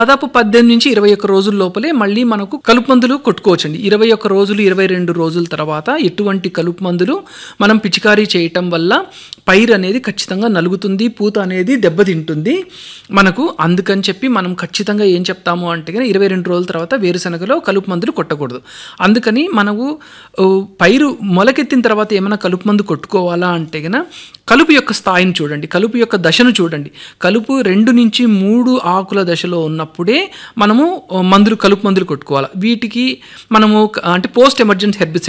దాదాపు పద్దెనిమిది నుంచి ఇరవై ఒక్క రోజుల లోపలే మళ్ళీ మనకు కలుపు మందులు కొట్టుకోవచ్చండి ఇరవై ఒక్క రోజులు ఇరవై రెండు రోజుల తర్వాత ఎటువంటి కలుపు మందులు మనం పిచికారీ చేయటం వల్ల పైరు అనేది ఖచ్చితంగా నలుగుతుంది పూత అనేది దెబ్బతింటుంది మనకు అందుకని చెప్పి మనం ఖచ్చితంగా ఏం చెప్తాము అంటే కనుక ఇరవై రెండు రోజుల తర్వాత వేరుశనగలో కలుపు మందులు కొట్టకూడదు అందుకని మనకు ఓ, పైరు మొలకెత్తిన తర్వాత ఏమైనా కలుపు మందు కొట్టుకోవాలా అంటే కనుక కలుపు యొక్క స్థాయిని చూడండి కలుపు యొక్క దశను చూడండి కలుపు రెండు నుంచి మూడు ఆకుల దశలో ఉన్నప్పుడే మనము ఓ, మందులు కలుపు మందులు కొట్టుకోవాలి వీటికి మనము క- అంటే పోస్ట్ ఎమర్జెన్సీ హెర్బిసైడ్